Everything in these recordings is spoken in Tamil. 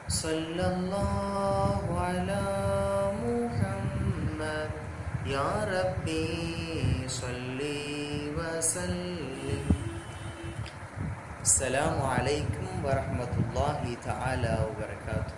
صلى الله على محمد يا ربي صل وسلم السلام عليكم ورحمة الله تعالى وبركاته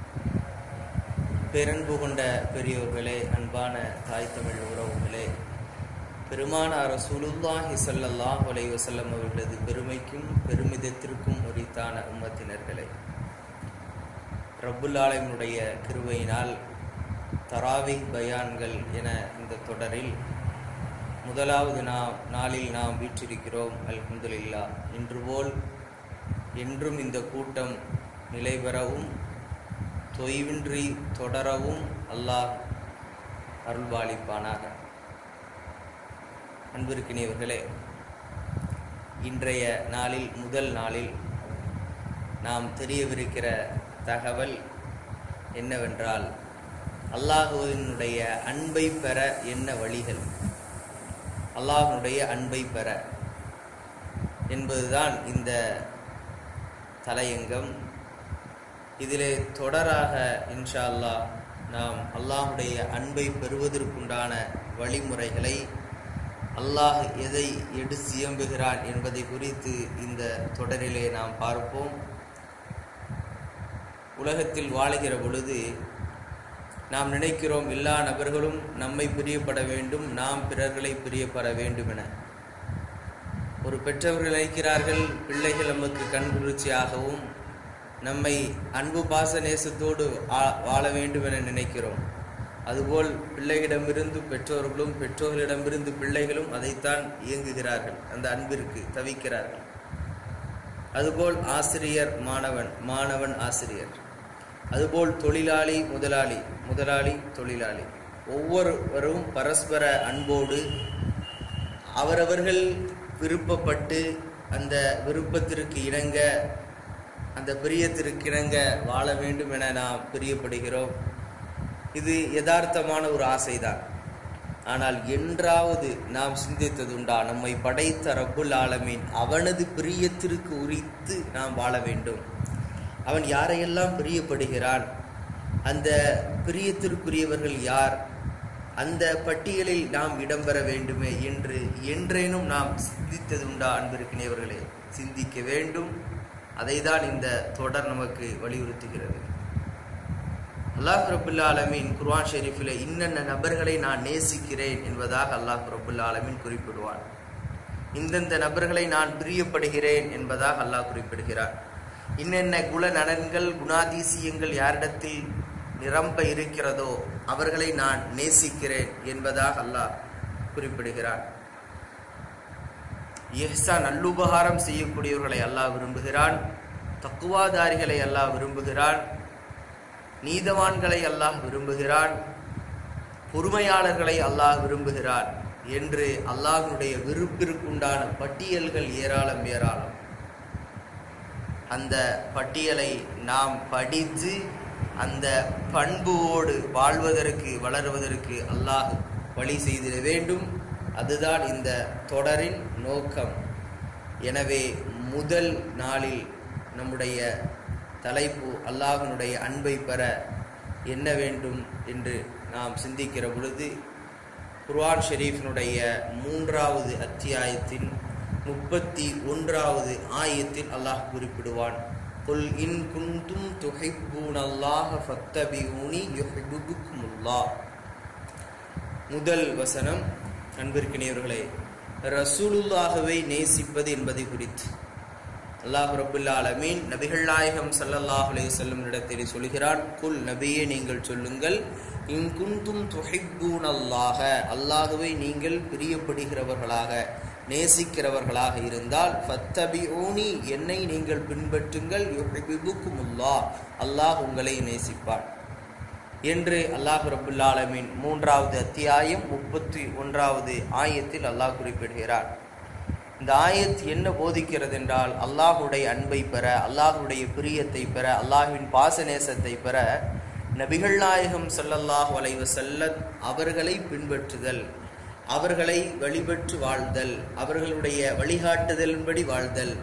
பேரன்பு கொண்ட பெரியோர்களே அன்பான தாய் தமிழ் உறவுகளே பெருமானார் ரசூலுல்லாஹி ஸல்லல்லாஹு அலைஹி வஸல்லம் அவர்களது பெருமைக்கும் பெருமிதத்திற்கும் உரித்தான உம்மத்தினர்களே ரப்புல் ஆலமினுடைய கிருபையினால் தராவி பயான்கள் என இந்த தொடரில் முதலாவது நாம் நாளில் நாம் வீற்றிருக்கிறோம் அல்ஹம்துலில்லா இன்று போல் என்றும் இந்த கூட்டம் நிலைபெறவும் தொய்வின்றி தொடரவும் அல்லாஹ் அருள்பாலிப்பானாக அன்பிருக்கினியவர்களே இன்றைய நாளில் முதல் நாளில் நாம் தெரியவிருக்கிற தகவல் என்னவென்றால் அல்லாஹுவினுடைய அன்பை பெற என்ன வழிகள் அல்லாஹனுடைய அன்பை பெற என்பதுதான் இந்த தலையங்கம் இதிலே தொடராக இன்ஷா அல்லாஹ் நாம் அல்லாஹுடைய அன்பை பெறுவதற்குண்டான வழிமுறைகளை அல்லாஹ் எதை எடுத்து இயம்புகிறான் என்பதை குறித்து இந்த தொடரிலே நாம் பார்ப்போம் உலகத்தில் வாழுகிற பொழுது நாம் நினைக்கிறோம் எல்லா நபர்களும் நம்மை பிரியப்பட வேண்டும் நாம் பிறர்களை பிரியப்பட வேண்டும் என ஒரு பெற்றவர்கள் நினைக்கிறார்கள் பிள்ளைகள் நமக்கு கண்குளிர்ச்சியாகவும் நம்மை அன்பு பாச நேசத்தோடு வாழ வேண்டும் என நினைக்கிறோம் அதுபோல் பிள்ளைகளிடமிருந்து பெற்றோர்களும் பெற்றோர்களிடமிருந்து பிள்ளைகளும் அதைத்தான் இயங்குகிறார்கள் அந்த அன்பிற்கு தவிக்கிறார்கள் அதுபோல் ஆசிரியர் மாணவன் மாணவன் ஆசிரியர் அதுபோல் தொழிலாளி முதலாளி முதலாளி தொழிலாளி ஒவ்வொருவரும் பரஸ்பர அன்போடு அவரவர்கள் விருப்பப்பட்டு அந்த விருப்பத்திற்கு இணங்க அந்த பிரியத்திற்கு இணங்க வாழ வேண்டும் என நாம் பிரியப்படுகிறோம் இது யதார்த்தமான ஒரு ஆசைதான் ஆனால் என்றாவது நாம் சிந்தித்ததுண்டா நம்மை படைத்த ரப்புல் ஆலமீன் அவனது பிரியத்திற்கு உரித்து நாம் வாழ வேண்டும் அவன் யாரையெல்லாம் பிரியப்படுகிறான் அந்த பிரியத்திற்குரியவர்கள் யார் அந்த பட்டியலில் நாம் இடம்பெற வேண்டுமே என்று என்றேனும் நாம் சிந்தித்ததுண்டா அன்பிருக்கினவர்களே சிந்திக்க வேண்டும் அதைதான் இந்த தொடர் நமக்கு வலியுறுத்துகிறது அல்லாஹ் ரபுல்லா ஆலமின் குர்ஆன் ஷெரீஃபில் இன்னென்ன நபர்களை நான் நேசிக்கிறேன் என்பதாக அல்லாஹ் ரபுல்லா ஆலமின் குறிப்பிடுவான் இந்தந்த நபர்களை நான் பிரியப்படுகிறேன் என்பதாக அல்லாஹ் குறிப்பிடுகிறான் இன்னென்ன குல நலன்கள் குணாதிசயங்கள் யாரிடத்தில் நிரம்ப இருக்கிறதோ அவர்களை நான் நேசிக்கிறேன் என்பதாக அல்லாஹ் குறிப்பிடுகிறான் எஹ்சா நல்லுபகாரம் செய்யக்கூடியவர்களை அல்லாஹ் விரும்புகிறான் தக்குவாதாரிகளை அல்லாஹ் விரும்புகிறான் நீதவான்களை அல்லாஹ் விரும்புகிறான் பொறுமையாளர்களை அல்லாஹ் விரும்புகிறான் என்று அல்லாஹனுடைய விருப்பிற்குண்டான பட்டியல்கள் ஏராளம் ஏராளம் அந்த பட்டியலை நாம் படித்து அந்த பண்புவோடு வாழ்வதற்கு வளருவதற்கு அல்லாஹ் வழி செய்திட வேண்டும் அதுதான் இந்த தொடரின் நோக்கம் எனவே முதல் நாளில் நம்முடைய தலைப்பு அல்லாஹனுடைய அன்பை பெற என்ன வேண்டும் என்று நாம் சிந்திக்கிற பொழுது குர்ஆன் ஷெரீஃபினுடைய மூன்றாவது அத்தியாயத்தின் முப்பத்தி ஒன்றாவது ஆயத்தில் அல்லாஹ் குறிப்பிடுவான் குல் இன் குந்தும் துஹிப்பூன் அல்லாஹ ஃபத்தபியூனி யுஹிப்புக்குமுல்லாஹ் முதல் வசனம் அன்பிற்கினியவர்களே ரசூலுல்லாஹவை நேசிப்பது என்பதை குறித்து அல்லாஹ் ரபுல்லா அலமீன் நபிகள் நாயகம் சல்லல்லாஹ் அலே செல்லும் இடத்தில் சொல்கிறான் குல் நபியே நீங்கள் சொல்லுங்கள் இங்குந்தும் துஹிப்பூன் அல்லாஹ அல்லாஹுவை நீங்கள் பிரியப்படுகிறவர்களாக நேசிக்கிறவர்களாக இருந்தால் ஃபத்தபி ஓனி என்னை நீங்கள் பின்பற்றுங்கள் யுஹிபுக்குமுல்லா அல்லாஹ் உங்களை நேசிப்பான் என்று அல்லாஹ் ரபுல்லா அலமீன் மூன்றாவது அத்தியாயம் முப்பத்தி ஒன்றாவது ஆயத்தில் அல்லாஹ் குறிப்பிடுகிறார் இந்த ஆயத் என்ன போதிக்கிறது என்றால் அல்லாஹுடைய அன்பை பெற அல்லாஹுடைய பிரியத்தை பெற அல்லாஹுவின் பாசநேசத்தை பெற நபிகள் நாயகம் ஸல்லல்லாஹு அலைஹி வஸல்லம் அவர்களை பின்பற்றுதல் அவர்களை வழிபட்டு வாழ்தல் அவர்களுடைய வழிகாட்டுதலின்படி வாழ்தல்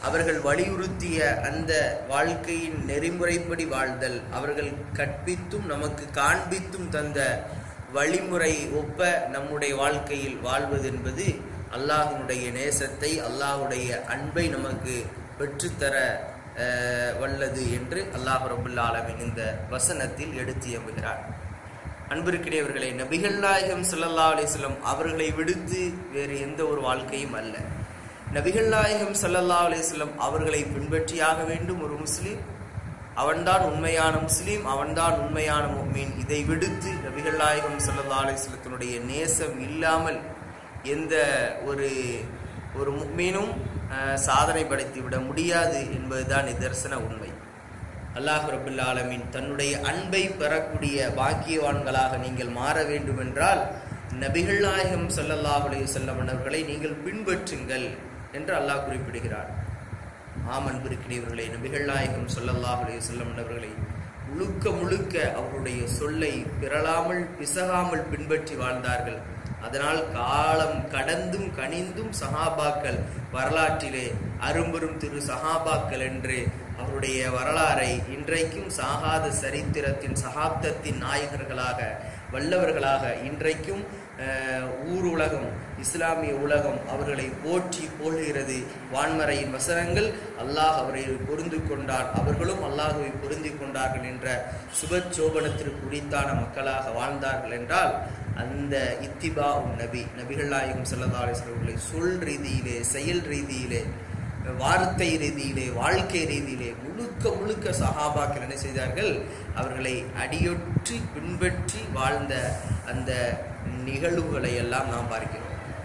அவர்கள் வலியுறுத்திய அந்த வாழ்க்கையின் நெறிமுறைப்படி வாழ்தல் அவர்கள் கற்பித்தும் நமக்கு காண்பித்தும் தந்த வழிமுறை ஒப்ப நம்முடைய வாழ்க்கையில் வாழ்வது என்பது அல்லாஹினுடைய நேசத்தை அல்லாஹுடைய அன்பை நமக்கு பெற்றுத்தர அஹ், வல்லது என்று அல்லாஹ் ரபுல்லா ஆலமின் இந்த வசனத்தில் எடுத்து எம்புகிறார் அன்பிற்கிடையவர்களே நபிகள் நாயகம் ஸல்லல்லாஹு அலைஹி வஸல்லம் அவர்களை விடுத்து வேறு எந்த ஒரு வாழ்க்கையும் அல்ல நபிகள் நாயகம் ஸல்லல்லாஹு அலைஹி வஸல்லம் அவர்களை பின்பற்றியாக வேண்டும் ஒரு முஸ்லீம் அவன்தான் உண்மையான முஸ்லீம் அவன்தான் உண்மையான முஃமின் இதை விடுத்து நபிகள் நாயகம் ஸல்லல்லாஹு அலைஹி வஸல்லத்தினுடைய நேசம் இல்லாமல் எந்த ஒரு ஒரு முஃமினும் அஹ், சாதனை படைத்து விட முடியாது என்பதுதான் நிதர்சன உண்மை அல்லாஹ் ரபுல் ஆலமீன் தன்னுடைய அன்பை பெறக்கூடிய பாக்கியவான்களாக நீங்கள் மாற வேண்டும் என்றால் நபிகள் நாயகம் ஸல்லல்லாஹு அலைஹி வஸல்லம் அவர்களை நீங்கள் பின்பற்றுங்கள் என்று அல்லாஹ் குறிப்பிடுகிறார் ஆம் அன்பிருக்கிறவர்களே நபிகள் நாயகம் ஸல்லல்லாஹு அலைஹி வஸல்லம் அவர்களை முழுக்க முழுக்க அவருடைய சொல்லை பிறளாமல் பிசகாமல் பின்பற்றி வாழ்ந்தார்கள் அதனால் காலம் கடந்தும் கனிந்தும் சஹாபாக்கள் வரலாற்றிலே அரும்பெரும் திரு சஹாபாக்கள் என்று அவருடைய வரலாறை இன்றைக்கும் சாகாத சரித்திரத்தின் சகாப்தத்தின் நாயகர்களாக வல்லவர்களாக இன்றைக்கும் அஹ், ஊர் உலகம் இஸ்லாமிய உலகம் அவர்களை போற்றி போழுகிறது வான்மறையின் வசனங்கள் அல்லாஹ் அவரை பொருந்து கொண்டார் அவர்களும் அல்லாஹுவை பொருந்தி கொண்டார்கள் என்ற சுப சோபனத்திற்கு உரித்தான மக்களாக வாழ்ந்தார்கள் என்றால் அந்த இத்திபா நபி நபிகள் நாயகம் ஸல்லல்லாஹு அலைஹி வஸல்லம் அவர்களை சொல் ரீதியிலே செயல் ரீதியிலே வார்த்தை ரீதியிலே வாழ்க்கை ரீதியிலே முழுக்க முழுக்க சஹாபாக்கள் என்ன செய்தார்கள் அவர்களை அடியொற்றி பின்பற்றி வாழ்ந்த அந்த நிகழ்வுகளை எல்லாம் நாம் பார்க்கிறோம்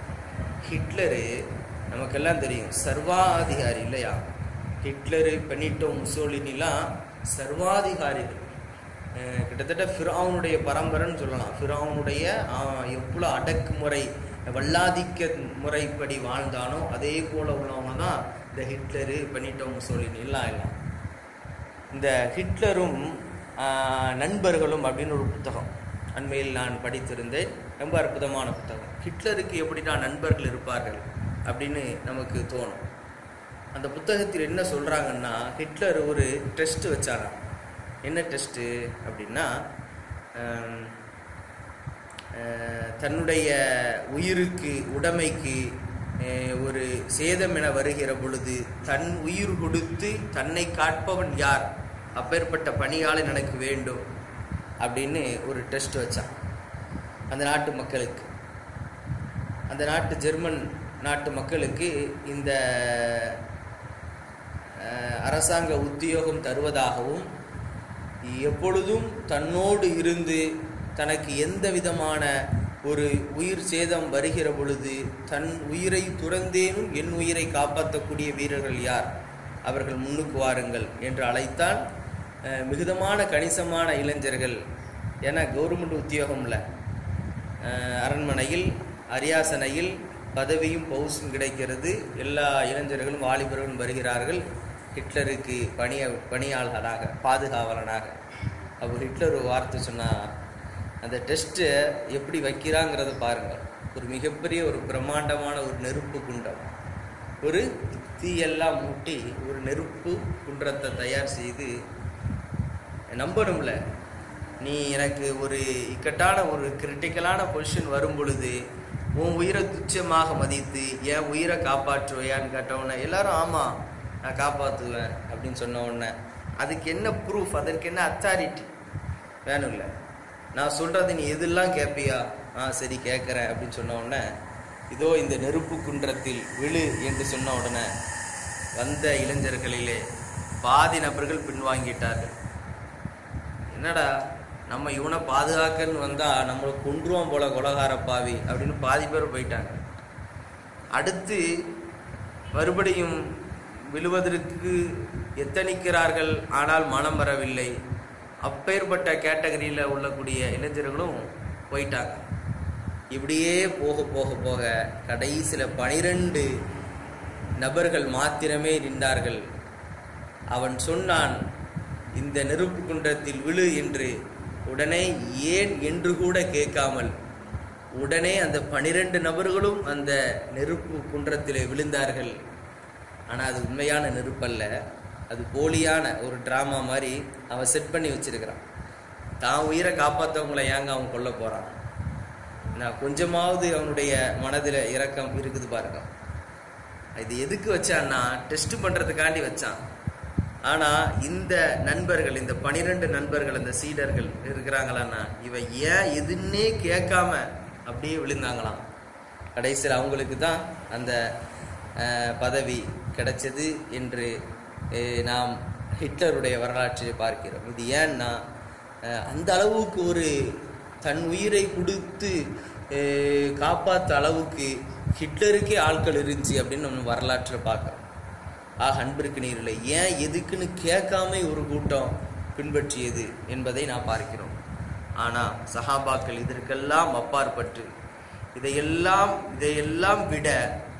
ஹிட்லரு நமக்கெல்லாம் தெரியும் சர்வாதிகாரி இல்லையா ஹிட்லரு பெனிட்டோ முசோலினிலாம் சர்வாதிகாரிகள் அஹ் கிட்டத்தட்ட ஃபிரௌனுடைய பரம்பரைன்னு சொல்லலாம் ஃபிரௌனுடைய எவ்வளோ அடக்குமுறை வல்லாதிக்க முறைப்படி வாழ்ந்தானோ அதே போல உள்ளவங்க தான் இந்த ஹிட்லரு பெனிட்டோ முசோலினி எல்லாம் எல்லாம் இந்த ஹிட்லரும் ஆஹ், நண்பர்களும் அப்படின்னு ஒரு புத்தகம் அண்மையில் நான் படித்திருந்தேன் ரொம்ப அற்புதமான புத்தகம் ஹிட்லருக்கு எப்படின்னா நண்பர்கள் இருப்பார்கள் அப்படின்னு நமக்கு தோணும் அந்த புத்தகத்தில் என்ன சொல்கிறாங்கன்னா ஹிட்லர் ஒரு டெஸ்ட் வச்சாராம் என்ன டெஸ்ட்டு அப்படின்னா ஆம், அஹ், தன்னுடைய உயிருக்கு உடைமைக்கு அஹ், ஒரு சேதம் என வருகிற பொழுது தன் உயிர் கொடுத்து தன்னை காட்பவன் யார் அப்பேற்பட்ட பணியாளன் எனக்கு வேண்டும் அப்படின்னு ஒரு டெஸ்ட் வச்சான் அந்த நாட்டு மக்களுக்கு அந்த நாட்டு ஜெர்மன் நாட்டு மக்களுக்கு இந்த அஹ், அரசாங்க உத்தியோகம் தருவதாகவும் எப்பொழுதும் தன்னோடு இருந்து தனக்கு எந்த விதமான ஒரு உயிர் சேதம் வருகிற பொழுது தன் உயிரை துறந்தேனும் என் உயிரை காப்பாற்றக்கூடிய வீரர்கள் யார் அவர்கள் முன்னுக்கு வாருங்கள் என்று அழைத்தால் அஹ், மிகுதமான கணிசமான இளைஞர்கள் என கவர்மெண்ட் உத்தியோகம்ல அஹ், அரண்மனையில் அரியாசனையில் பதவியும் பவுசும் கிடைக்கிறது எல்லா இளைஞர்களும் வாலிபர்களும் வருகிறார்கள் ஹிட்லருக்கு பணிய பணியாளர்களாக பாதுகாவலனாக அப்போ ஹிட்லர் ஒரு வார்த்தை சொன்னா அந்த டெஸ்ட்டை எப்படி வைக்கிறாங்கிறத பாருங்கள் ஒரு மிகப்பெரிய ஒரு பிரம்மாண்டமான ஒரு நெருப்பு குண்டம் ஒரு தீயெல்லாம் மூட்டி ஒரு நெருப்பு குன்றத்தை தயார் செய்து நம்பணும்ல நீ எனக்கு ஒரு இக்கட்டான ஒரு கிரிட்டிக்கலான பொசிஷன் வரும் பொழுது உன் உயிரை துச்சமாக மதித்து என் உயிரை காப்பாற்றுவையான்னு கேட்டவுடனே எல்லாரும் ஆமாம் நான் காப்பாற்றுவேன் அப்படின்னு சொன்ன உடனே அதுக்கு என்ன ப்ரூஃப் அதற்கு என்ன அத்தாரிட்டி வேணும்ல நான் சொல்கிறது நீ எதெல்லாம் கேட்பியா ஆ சரி கேட்குறேன் அப்படின்னு சொன்ன உடனே இதோ இந்த நெருப்பு குன்றத்தில் விழு என்று சொன்ன உடனே வந்த இளைஞர்களிலே பாதி நபர்கள் பின்வாங்கிட்டார்கள் என்னடா நம்ம இவனை பாதுகாக்கன்னு வந்தா நம்மளை கொன்றுவான் போல கொலகார பாவி அப்படின்னு பாதி பேர் போயிட்டாங்க அடுத்து மறுபடியும் விழுவதற்கு எத்தனிக்கிறார்கள் ஆனால் மனம் வரவில்லை அப்பேற்பட்ட கேட்டகரியில் உள்ளக்கூடிய இளைஞர்களும் போயிட்டாங்க இப்படியே போக போக போக கடைசியில் பனிரெண்டு நபர்கள் மாத்திரமே நின்றார்கள் அவன் சொன்னான் இந்த நெருப்பு குன்றத்தில் விழு என்று உடனே ஏன் என்று கூட கேட்காமல் உடனே அந்த பனிரெண்டு நபர்களும் அந்த நெருப்பு குன்றத்திலே விழுந்தார்கள் ஆனால் அது உண்மையான நெருப்பல்ல அது போலியான ஒரு ட்ராமா மாதிரி அவன் செட் பண்ணி வச்சிருக்கிறான் தான் உயிரை காப்பாற்றவங்களை ஏங்க அவன் கொல்ல போகிறான் நான் கொஞ்சமாவது அவனுடைய மனதில் இரக்கம் இருக்குது பாருங்க இது எதுக்கு வச்சான்னா டெஸ்ட் பண்ணுறதுக்காண்டி வச்சான் ஆனால் இந்த நண்பர்கள் இந்த பனிரெண்டு நண்பர்கள் இந்த சீடர்கள் இருக்கிறாங்களான்னா இவ ஏன் எதுன்னே கேட்காம அப்படியே விழுந்தாங்களாம் கடைசியில் அவங்களுக்கு தான் அந்த அஹ், பதவி கிடைச்சது என்று அஹ், நாம் ஹிட்லருடைய வரலாற்றை பார்க்கிறோம் இது ஏன்னா அஹ், அந்த அளவுக்கு ஒரு தன் உயிரை கொடுத்து அஹ், காப்பாத்த அளவுக்கு ஹிட்லருக்கே ஆட்கள் இருந்துச்சு அப்படின்னு நம்ம வரலாற்றில் பார்க்குறோம் ஆக அன்பிற்கு நீரில் ஏன் எதுக்குன்னு கேட்காம ஒரு கூட்டம் பின்பற்றியது என்பதை நாம் பார்க்கிறோம் ஆனால் சஹாபாக்கள் இதற்கெல்லாம் அப்பாற்பட்டு இதையெல்லாம் இதையெல்லாம் விட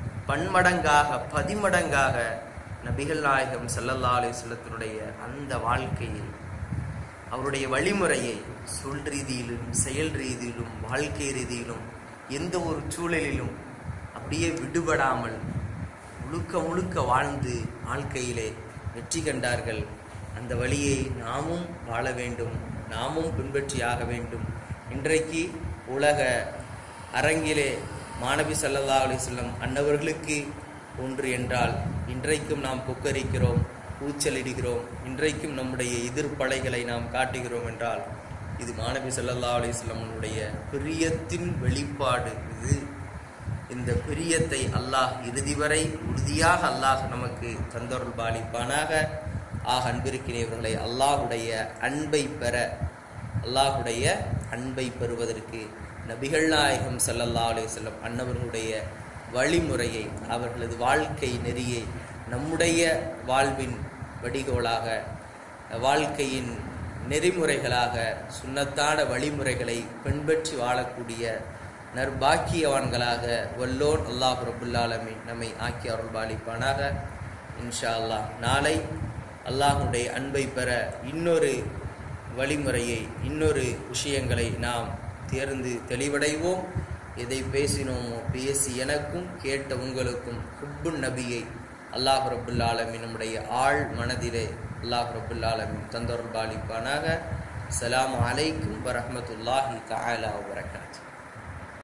பன்மடங்காக பதிமடங்காக நபிகள் நாயகம் ஸல்லல்லாஹு அலைஹி வஸல்லத்தினுடைய அந்த வாழ்க்கையை அவருடைய வழிமுறையை சொல் ரீதியிலும் செயல் ரீதியிலும் வாழ்க்கை ரீதியிலும் எந்த ஒரு சூழலிலும் அப்படியே விடுபடாமல் முழுக்க முழுக்க வாழ்ந்து வாழ்க்கையிலே வெற்றி கண்டார்கள் அந்த வழியை நாமும் வாழ வேண்டும் நாமும் பின்பற்றி ஆக வேண்டும் இன்றைக்கு உலக அரங்கிலே மாணவி ஸல்லல்லாஹு அலைஹி வஸல்லம் அன்னவர்களுக்கு ஒன்று என்றால் இன்றைக்கும் நாம் கொக்கரிக்கிறோம் கூச்சலிடுகிறோம் இன்றைக்கும் நம்முடைய எதிர்ப்பலைகளை நாம் காட்டுகிறோம் என்றால் இது மாணவி ஸல்லல்லாஹு அலைஹி வஸல்லமுடைய பிரியத்தின் வெளிப்பாடு இது இந்த பிரியத்தை அல்லாஹ் இறுதி வரை உறுதியாக அல்லாஹ் நமக்கு தந்தொருள் பாலிப்பானாக ஆக அன்பிருக்கிறவர்களை அல்லாஹுடைய அன்பை பெற அல்லாஹுடைய அன்பை பெறுவதற்கு நபிகள் நாயகம் ஸல்லல்லாஹு அலைஹி வஸல்லம் அன்னவர்களுடைய வழிமுறையை அவர்களது வாழ்க்கை நெறியை நம்முடைய வாழ்வின் வடிகோலாக வாழ்க்கையின் நெறிமுறைகளாக சுன்னத்தான வழிமுறைகளை பின்பற்றி வாழக்கூடிய நற்பாக்கியவான்களாக வல்லோன் அல்லாஹ் ரபுல்லாலமின் நம்மை ஆக்கி அருள் பாலிப்பானாக இன்ஷா அல்லாஹ் நாளை அல்லாஹுடைய அன்பை பெற இன்னொரு வழிமுறையை இன்னொரு விஷயங்களை நாம் தேர்ந்து தெளிவடைவோம் எதை பேசினோமோ பேசி எனக்கும் கேட்ட உங்களுக்கும் ஹுப்புன் நபியை அல்லாஹ் ரபுல் ஆலமின் நம்முடைய ஆழ் மனதிலே அல்லாஹ் ரபுல் ஆலமின் தந்தொருள் பாலிப்பானாக அஸ்ஸலாமு அலைக்கும் வரஹ்மத்துல்லாஹி தஆலா வபரகாத்துஹு